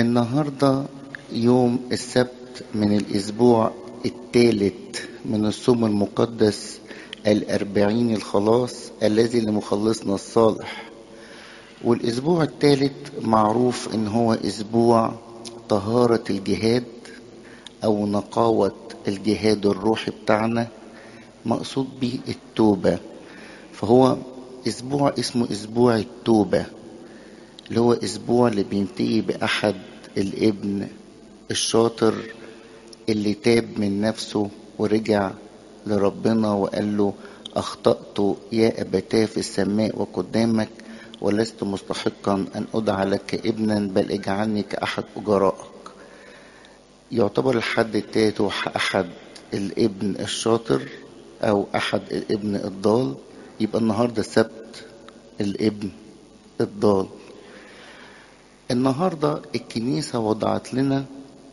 النهاردة يوم السبت من الأسبوع الثالث من الصوم المقدس الأربعين الخلاص الذي لمخلصنا الصالح والأسبوع الثالث معروف إن هو أسبوع طهارة الجهاد أو نقاوة الجهاد الروحي بتاعنا مقصود به التوبة فهو أسبوع اسمه أسبوع التوبة اللي هو أسبوع اللي بينتهي بأحد الابن الشاطر اللي تاب من نفسه ورجع لربنا وقال له أخطأت يا أبتاه في السماء وقدامك ولست مستحقا أن أدعى لك ابنا بل اجعلني كأحد أجرائك يعتبر الحد التالت هو أحد الابن الشاطر أو أحد الابن الضال يبقى النهاردة السبت الابن الضال النهاردة الكنيسة وضعت لنا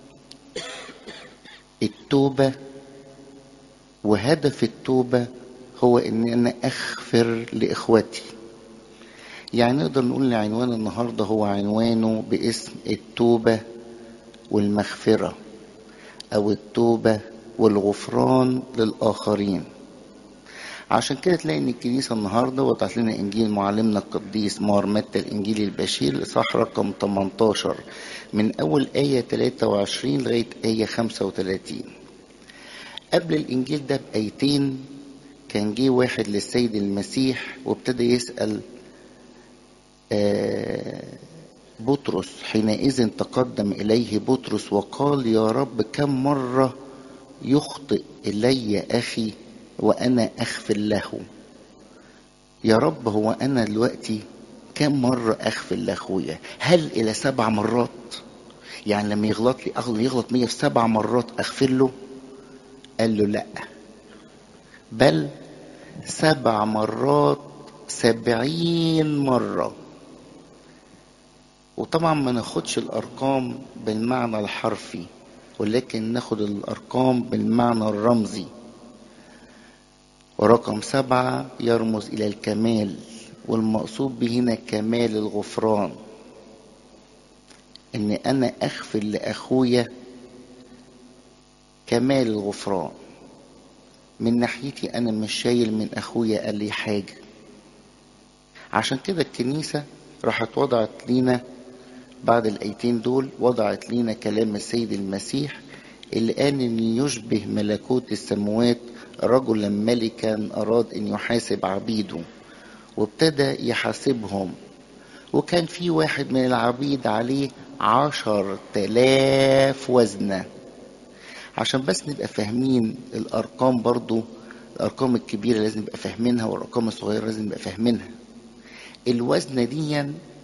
التوبة وهدف التوبة هو ان انا اغفر لاخواتي يعني نقدر نقول عنوان النهارده هو عنوانه باسم التوبة والمغفرة او التوبة والغفران للاخرين عشان كده تلاقي ان الكنيسه النهارده وضعت لنا انجيل معلمنا القديس مار متى الانجيل البشير الاصحاح رقم 18 من اول ايه 23 لغايه ايه 35 قبل الانجيل ده بايتين كان جه واحد للسيد المسيح وابتدى يسال بطرس حينئذ تقدم اليه بطرس وقال يا رب كم مره يخطئ الي اخي وانا اغفر له يا رب هو انا دلوقتي كم مرة اغفر لاخويا هل الى سبع مرات يعني لما يغلط لي يغلط مية في سبع مرات اغفر له قال له لا بل سبع مرات سبعين مرة وطبعا ما ناخدش الارقام بالمعنى الحرفي ولكن ناخد الارقام بالمعنى الرمزي ورقم سبعة يرمز إلى الكمال والمقصود به هنا كمال الغفران إن أنا أغفر لأخويا كمال الغفران من ناحيتي أنا مش شايل من أخويا قال لي حاجة عشان كده الكنيسة راحت وضعت لينا بعد الأيتين دول وضعت لينا كلام السيد المسيح اللي قال إن يشبه ملكوت السماوات رجلا ملكا أراد أن يحاسب عبيده وابتدى يحاسبهم وكان في واحد من العبيد عليه عشر تلاف وزنة عشان بس نبقى فاهمين الأرقام برضو الأرقام الكبيرة لازم نبقى فاهمينها والأرقام الصغيرة لازم نبقى فاهمينها الوزنة دي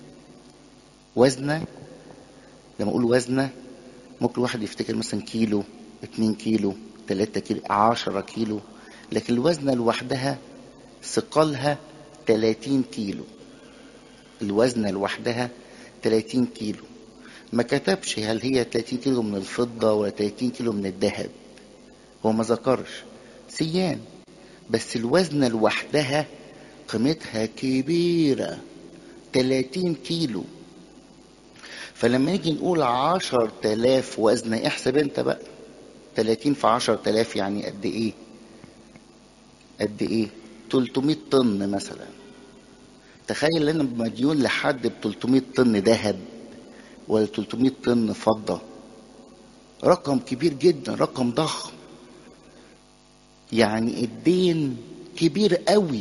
وزنة لما أقول وزنة ممكن واحد يفتكر مثلا كيلو اتنين كيلو 3 كيلو 10 كيلو لكن الوزنة لوحدها ثقلها 30 كيلو الوزنة لوحدها 30 كيلو ما كتبش هل هي 30 كيلو من الفضة ولا 30 كيلو من الذهب هو ما ذكرش سيان بس الوزنة لوحدها قيمتها كبيرة 30 كيلو فلما نيجي نقول عشر تلاف وزنة احسب انت بقى 30 في 10000 يعني قد ايه قد ايه 300 طن مثلا تخيل انا مديون لحد ب 300 طن ذهب ولا 300 طن فضة رقم كبير جدا رقم ضخم يعني الدين كبير قوي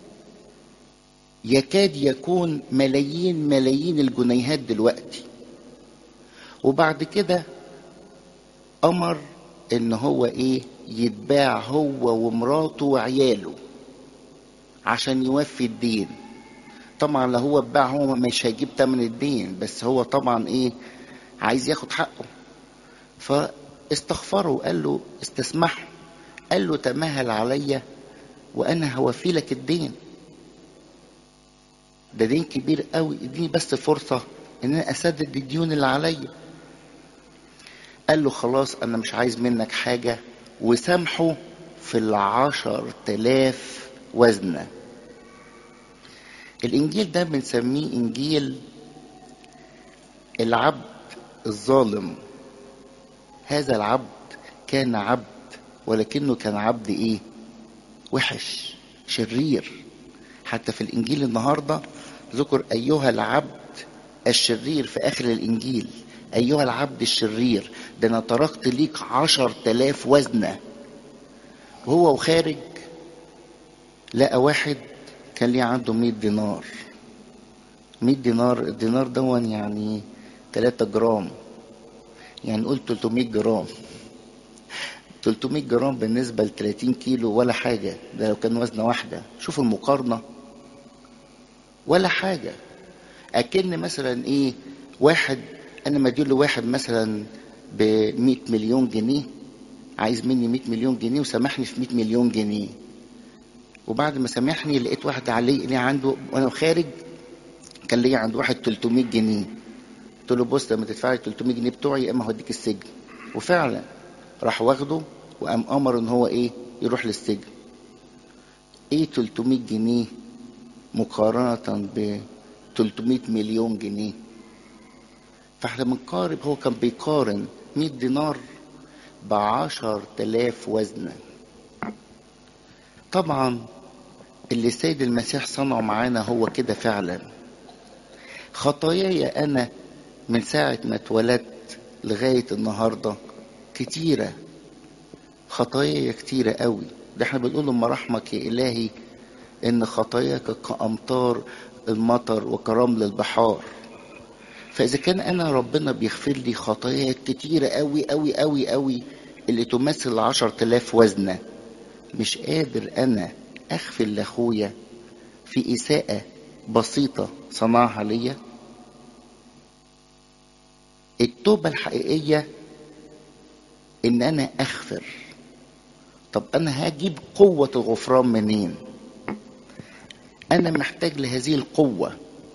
يكاد يكون ملايين ملايين الجنيهات دلوقتي وبعد كده امر ان هو ايه يتباع هو ومراته وعياله عشان يوفي الدين طبعا لو هو اتباع هو مش هيجيب تمن الدين بس هو طبعا ايه عايز ياخد حقه فاستغفره قال له استسمحه قال له تمهل عليا وانا هوفي لك الدين ده دين كبير قوي اديني بس فرصة ان انا اسدد الديون اللي عليا قال له خلاص انا مش عايز منك حاجة وسامحه في العشر تلاف وزنة الانجيل ده بنسميه انجيل العبد الظالم هذا العبد كان عبد ولكنه كان عبد ايه وحش شرير حتى في الانجيل النهارده ذكر ايها العبد الشرير في اخر الانجيل ايها العبد الشرير ده انا تركت ليك عشر تلاف وزنه وهو وخارج لقى واحد كان ليه عنده مية دينار مية دينار الدينار دون يعني تلاتة جرام يعني نقول 300 جرام 300 جرام بالنسبة ل 30 كيلو ولا حاجة ده لو كان وزنة واحدة شوف المقارنة ولا حاجة أكن مثلا إيه واحد أنا مديله واحد مثلا ب 100 مليون جنيه عايز مني 100 مليون جنيه وسامحني في 100 مليون جنيه وبعد ما سامحني لقيت واحد عليه ليه عنده وانا خارج كان ليا عند واحد 300 جنيه قلت له بص لما تدفع لي 300 جنيه بتوعي يا اما هوديك السجن وفعلا راح واخده وقام امر ان هو ايه يروح للسجن ايه 300 جنيه مقارنة ب 300 مليون جنيه فاحنا بنقارب هو كان بيقارن 100 دينار ب 10000 وزنة طبعا اللي السيد المسيح صنعه معانا هو كده فعلا خطاياي انا من ساعة ما اتولدت لغاية النهاردة كتيرة خطاياي كتيرة قوي ده احنا بنقول لما رحمك يا إلهي إن خطاياك كأمطار المطر وكرمل البحار فإذا كان أنا ربنا بيغفر لي خطايا كتيرة قوي قوي قوي قوي اللي تمثل عشر تلاف وزنة مش قادر أنا أغفر لأخويا في إساءة بسيطة صنعها ليا التوبة الحقيقية إن أنا أغفر طب أنا هجيب قوة الغفران منين؟ أنا محتاج لهذه القوة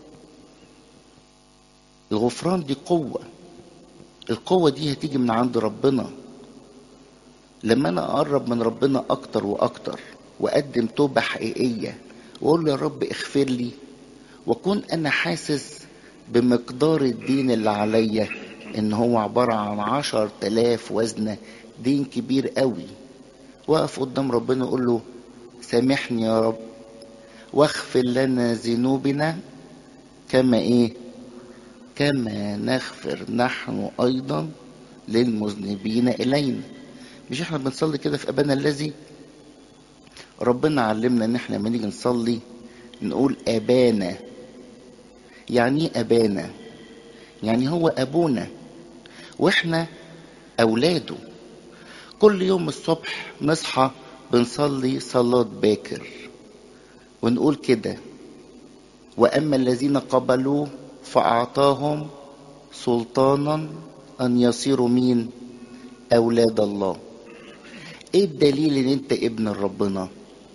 الغفران دي قوة القوة دي هتيجي من عند ربنا لما أنا أقرب من ربنا أكتر وأكتر وأقدم توبة حقيقية وأقول له يا رب اغفر لي وأكون أنا حاسس بمقدار الدين اللي عليا إن هو عبارة عن عشر تلاف وزنة دين كبير قوي وقف قدام ربنا أقول له سامحني يا رب واغفر لنا ذنوبنا كما ايه كما نغفر نحن ايضا للمذنبين الينا مش احنا بنصلي كده في ابانا الذي ربنا علمنا ان احنا لما نيجي نصلي نقول ابانا يعني ايه ابانا يعني هو ابونا واحنا اولاده كل يوم الصبح نصحى بنصلي صلاه باكر ونقول كده واما الذين قبلوا فاعطاهم سلطانا ان يصيروا مين اولاد الله ايه الدليل ان انت ابن ربنا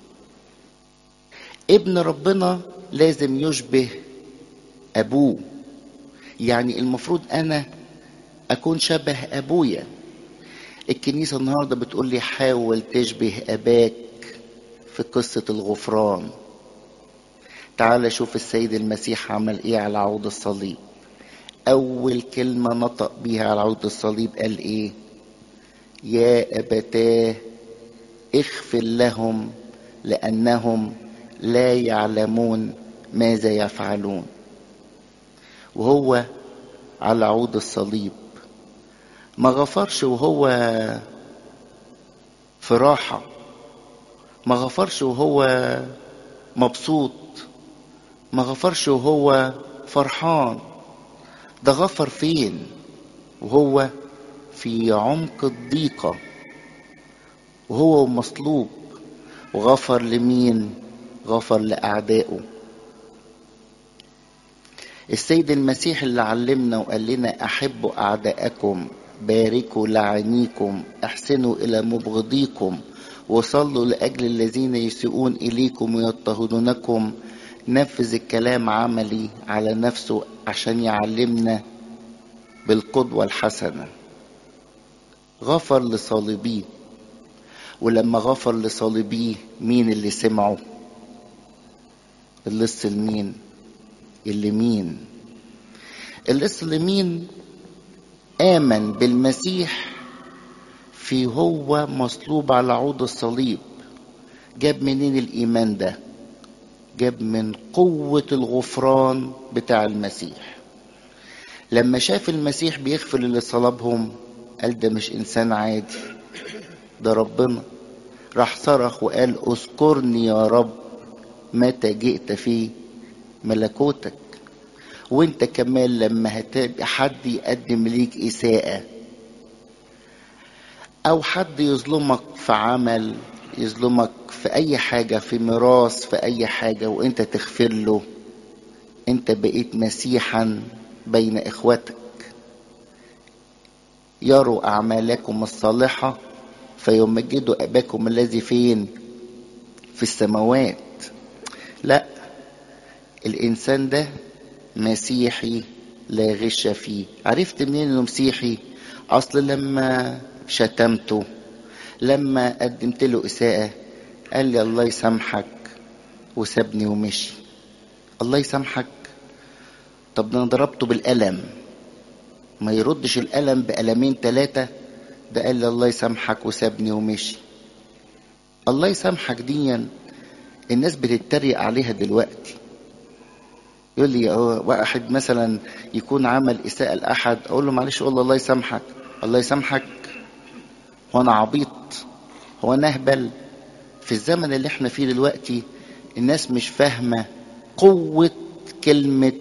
ابن ربنا لازم يشبه ابوه يعني المفروض انا اكون شبه ابويا الكنيسه النهارده بتقول لي حاول تشبه اباك في قصه الغفران تعال شوف السيد المسيح عمل ايه على عود الصليب اول كلمة نطق بيها على عود الصليب قال ايه يا ابتاه اغفر لهم لانهم لا يعلمون ماذا يفعلون وهو على عود الصليب ما غفرش وهو في راحة ما غفرش وهو مبسوط ما غفرش وهو فرحان ده غفر فين وهو في عمق الضيقة وهو مصلوب وغفر لمين غفر لأعدائه السيد المسيح اللي علمنا وقال لنا أحبوا أعداءكم باركوا لعينيكم احسنوا إلى مبغضيكم وصلوا لأجل الذين يسيئون إليكم ويضطهدونكم نفذ الكلام عملي على نفسه عشان يعلمنا بالقدوة الحسنة غفر لصالبيه ولما غفر لصالبيه مين اللي سمعه اللص المين اللي مين اللص اللي مين آمن بالمسيح في هو مصلوب على عود الصليب جاب منين الإيمان ده جاب من قوة الغفران بتاع المسيح لما شاف المسيح بيغفر اللي صلبهم قال ده مش إنسان عادي ده ربنا راح صرخ وقال اذكرني يا رب متى جئت في ملكوتك وانت كمان لما هتبقى حد يقدم ليك إساءة أو حد يظلمك في عمل يظلمك في أي حاجة في ميراث في أي حاجة وانت تغفر له انت بقيت مسيحا بين إخوتك يروا أعمالكم الصالحة فيمجدوا أباكم الذي فين في السماوات لا الإنسان ده مسيحي لا غش فيه عرفت منين انه مسيحي اصل لما شتمته لما قدمت له اساءة قال لي الله يسامحك وسابني ومشي الله يسامحك طب ده انا ضربته بالقلم ما يردش القلم بقلمين ثلاثة ده قال لي الله يسامحك وسابني ومشي الله يسامحك ديا الناس بتتريق عليها دلوقتي يقول لي واحد مثلا يكون عمل اساءة لاحد اقول له معلش اقول له الله يسامحك الله يسامحك هو انا عبيط هو انا اهبل في الزمن اللي احنا فيه دلوقتي الناس مش فاهمة قوة كلمة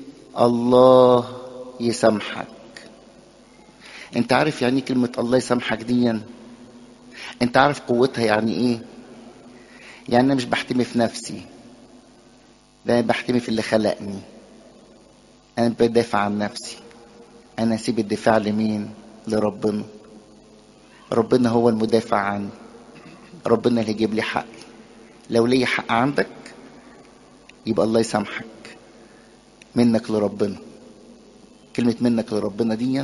الله يسامحك انت عارف يعني كلمة الله يسامحك ديا انت عارف قوتها يعني ايه يعني انا مش بحتمي في نفسي ده انا بحتمي في اللي خلقني انا بدافع عن نفسي انا اسيب الدفاع لمين لربنا ربنا هو المدافع عني ربنا اللي يجيب لي حقي لو لي حق عندك يبقى الله يسامحك منك لربنا كلمة منك لربنا دي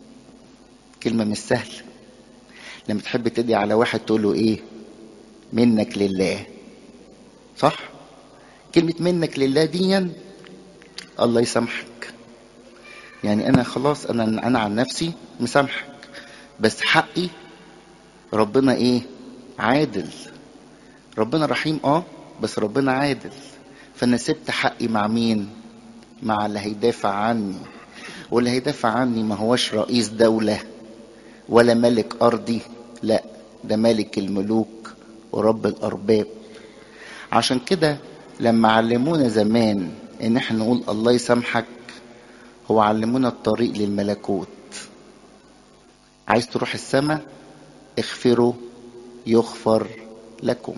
كلمة مش سهلة لما تحب تدي على واحد تقول له ايه منك لله صح كلمة منك لله دي الله يسامحك يعني انا خلاص انا انا عن نفسي مسامحك بس حقي ربنا ايه عادل ربنا رحيم اه بس ربنا عادل فانا سبت حقي مع مين مع اللي هيدافع عني واللي هيدافع عني ما هوش رئيس دولة ولا ملك أرضي لا ده ملك الملوك ورب الأرباب عشان كده لما علمونا زمان ان احنا نقول الله يسامحك هو علمونا الطريق للملكوت عايز تروح السماء اغفروا يغفر لكم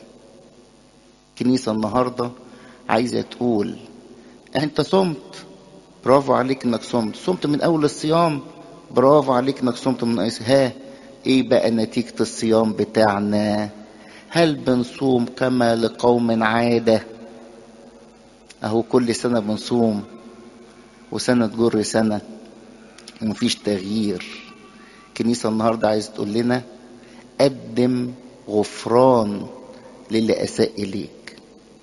كنيسة النهاردة عايزة تقول انت صمت برافو عليك انك صمت صمت من اول الصيام برافو عليك انك صمت من ايس ها ايه بقى نتيجة الصيام بتاعنا هل بنصوم كما لقوم عادة اهو كل سنة بنصوم وسنة تجر سنة ومفيش تغيير الكنيسة النهاردة عايز تقول لنا قدم غفران للي أساء إليك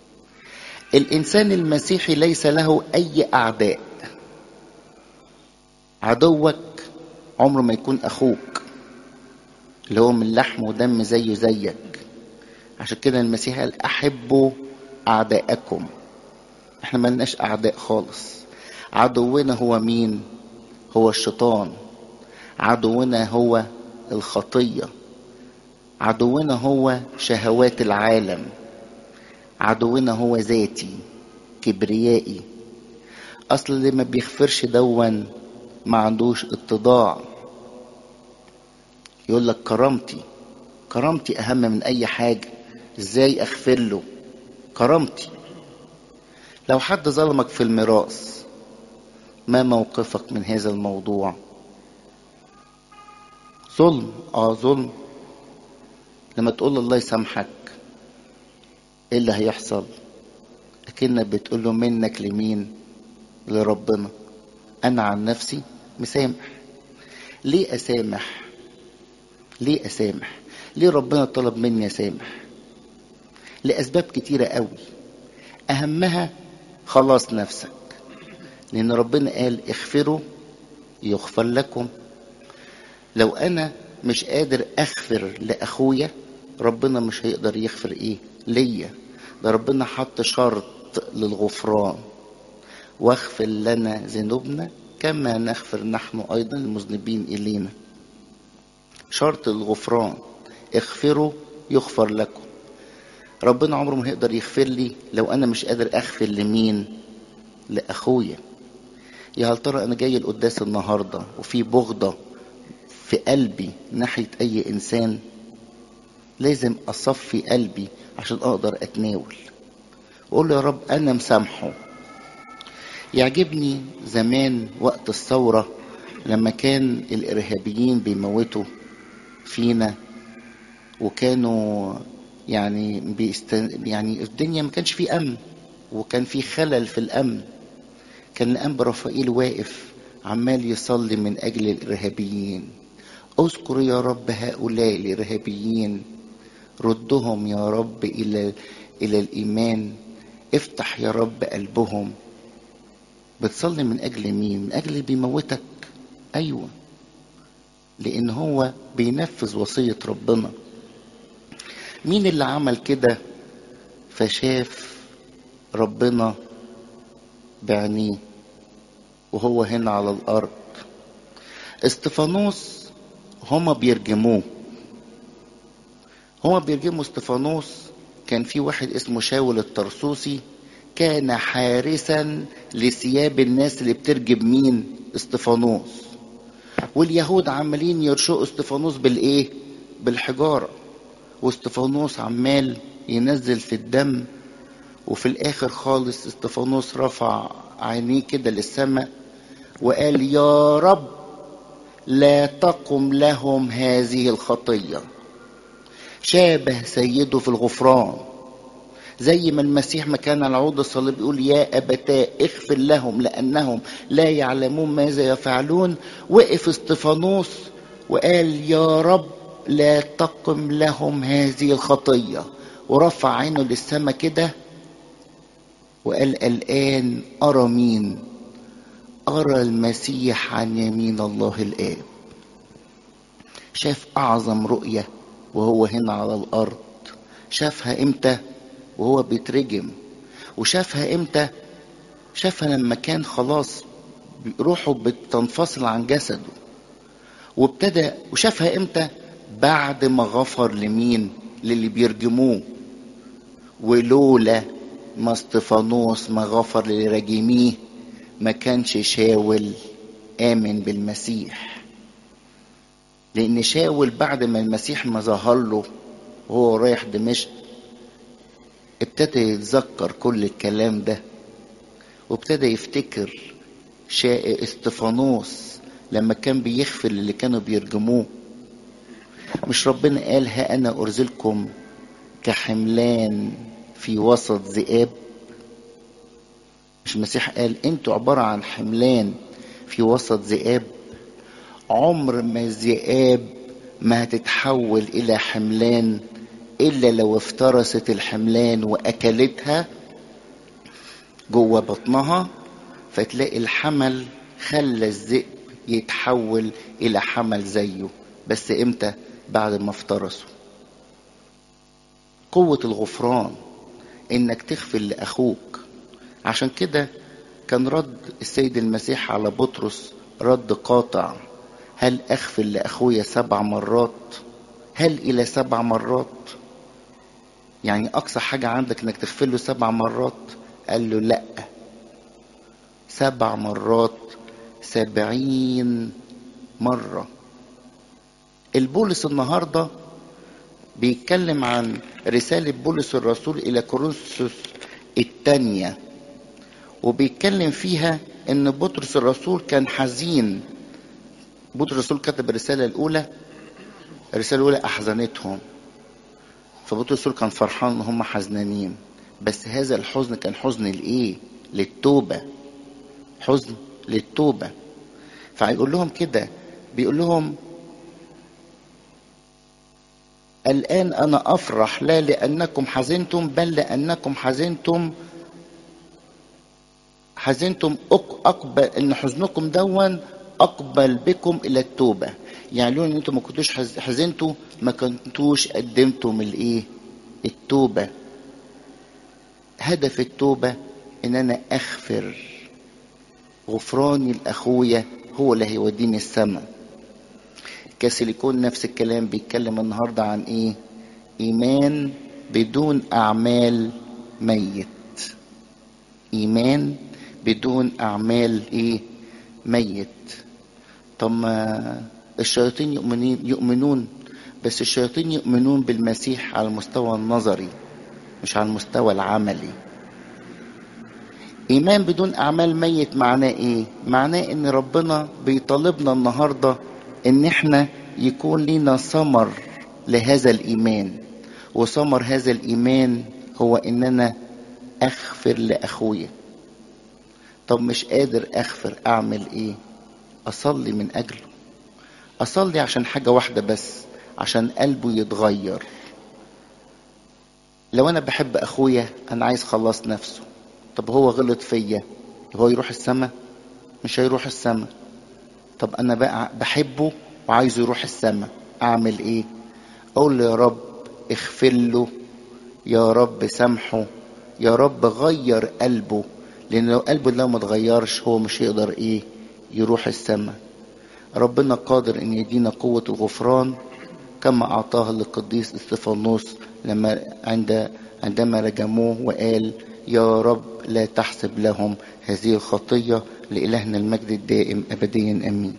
الإنسان المسيحي ليس له أي أعداء عدوك عمره ما يكون أخوك اللي هو من لحم ودم زيه زيك عشان كده المسيح قال أحبوا أعداءكم احنا ملناش أعداء خالص عدونا هو مين هو الشيطان عدونا هو الخطية عدونا هو شهوات العالم عدونا هو ذاتي كبريائي اصل اللي ما بيغفرش دون ما عندوش اتضاع يقول لك كرامتي كرامتي اهم من اي حاجه ازاي اغفر له كرامتي لو حد ظلمك في الميراث ما موقفك من هذا الموضوع ظلم اه ظلم لما تقول الله يسامحك ايه اللي هيحصل اكنك بتقول له منك لمين لربنا انا عن نفسي مسامح ليه اسامح ليه اسامح ليه ربنا طلب مني اسامح لاسباب كتيره قوي اهمها خلاص نفسك لان ربنا قال اغفروا يغفر لكم لو انا مش قادر اغفر لاخويا ربنا مش هيقدر يغفر ايه ليا ده ربنا حط شرط للغفران واغفر لنا ذنوبنا كما نغفر نحن ايضا المذنبين الينا شرط الغفران اغفروا يغفر لكم ربنا عمره ما هيقدر يغفر لي لو انا مش قادر اغفر لمين لاخويا يا هل ترى انا جاي القداس النهارده وفي بغضه في قلبي ناحيه اي انسان لازم اصفي قلبي عشان اقدر اتناول اقول له يا رب انا مسامحه يعجبني زمان وقت الثوره لما كان الارهابيين بيموتوا فينا وكانوا يعني بيستن... يعني الدنيا ما كانش في امن وكان في خلل في الامن كان الانبا رفائيل واقف عمال يصلي من اجل الارهابيين اذكر يا رب هؤلاء الارهابيين ردهم يا رب الى الى الايمان افتح يا رب قلبهم بتصلي من اجل مين من اجل اللي بيموتك ايوه لان هو بينفذ وصيه ربنا مين اللي عمل كده فشاف ربنا بعينيه وهو هنا على الارض استفانوس هما بيرجموه هما بيرجموا استفانوس كان في واحد اسمه شاول الطرسوسي كان حارسا لثياب الناس اللي بترجم مين استفانوس واليهود عمالين يرشقوا استفانوس بالايه بالحجاره واستفانوس عمال ينزل في الدم وفي الاخر خالص استفانوس رفع عينيه كده للسماء وقال يا رب لا تقم لهم هذه الخطيه شابه سيده في الغفران زي ما المسيح ما كان على عود الصليب يقول يا ابتاه اغفر لهم لانهم لا يعلمون ماذا يفعلون وقف استفانوس وقال يا رب لا تقم لهم هذه الخطيه ورفع عينه للسماء كده وقال الان ارى مين ارى المسيح عن يمين الله الاب شاف اعظم رؤيه وهو هنا على الارض شافها امتى وهو بيترجم وشافها امتى شافها لما كان خلاص روحه بتنفصل عن جسده وابتدى وشافها امتى بعد ما غفر لمين للي بيرجموه ولولا ما استفانوس ما غفر للي راجميه ما كانش شاول آمن بالمسيح لأن شاول بعد ما المسيح ما ظهر له وهو رايح دمشق ابتدى يتذكر كل الكلام ده وابتدى يفتكر شاء استفانوس لما كان بيغفر اللي كانوا بيرجموه مش ربنا قال ها أنا أرسلكم كحملان في وسط ذئاب مش المسيح قال انتوا عبارة عن حملان في وسط ذئاب عمر ما الذئاب ما هتتحول إلى حملان إلا لو افترست الحملان وأكلتها جوه بطنها فتلاقي الحمل خلى الذئب يتحول إلى حمل زيه بس إمتى بعد ما افترسوا قوة الغفران إنك تغفر لأخوك عشان كده كان رد السيد المسيح على بطرس رد قاطع هل أغفر لأخويا سبع مرات هل إلى سبع مرات يعني أقصى حاجة عندك إنك تغفر له سبع مرات قال له لأ سبع مرات سبعين مرة البولس النهاردة بيتكلم عن رسالة بولس الرسول إلى كورنثوس الثانية وبيتكلم فيها إن بطرس الرسول كان حزين بطرس الرسول كتب الرسالة الأولى الرسالة الأولى أحزنتهم فبطرس الرسول كان فرحان إن هم حزنانين بس هذا الحزن كان حزن لإيه؟ للتوبة حزن للتوبة فهيقول لهم كده بيقول لهم الآن أنا أفرح لا لأنكم حزنتم بل لأنكم حزنتم حزنتم أقبل إن حزنكم دون أقبل بكم إلى التوبة يعني لولا ان انتوا ما كنتوش حز- حزنتوا ما كنتوش قدمتم الايه التوبة هدف التوبة ان انا اغفر غفراني لاخويا هو اللي هيوديني السماء كاسيليكون نفس الكلام بيتكلم النهارده عن ايه ايمان بدون اعمال ميت ايمان بدون اعمال ايه ميت طب ما الشياطين يؤمنين يؤمنون بس الشياطين يؤمنون بالمسيح على المستوى النظري مش على المستوى العملي ايمان بدون اعمال ميت معناه ايه معناه ان ربنا بيطالبنا النهارده ان احنا يكون لنا ثمر لهذا الايمان وثمر هذا الايمان هو ان انا اغفر لاخويا طب مش قادر اغفر اعمل ايه اصلي من اجله اصلي عشان حاجه واحده بس عشان قلبه يتغير لو انا بحب اخويا انا عايز خلاص نفسه طب هو غلط فيا هو يروح السما مش هيروح السما طب انا بقى بحبه وعايزه يروح السما اعمل ايه اقول له يا رب اغفر له يا رب سامحه يا رب غير قلبه لان لو قلبه لو ما اتغيرش هو مش هيقدر ايه يروح السما ربنا قادر ان يدينا قوة الغفران كما اعطاها للقديس استفانوس لما عند عندما رجموه وقال يا رب لا تحسب لهم هذه الخطية لإلهنا المجد الدائم أبديا أمين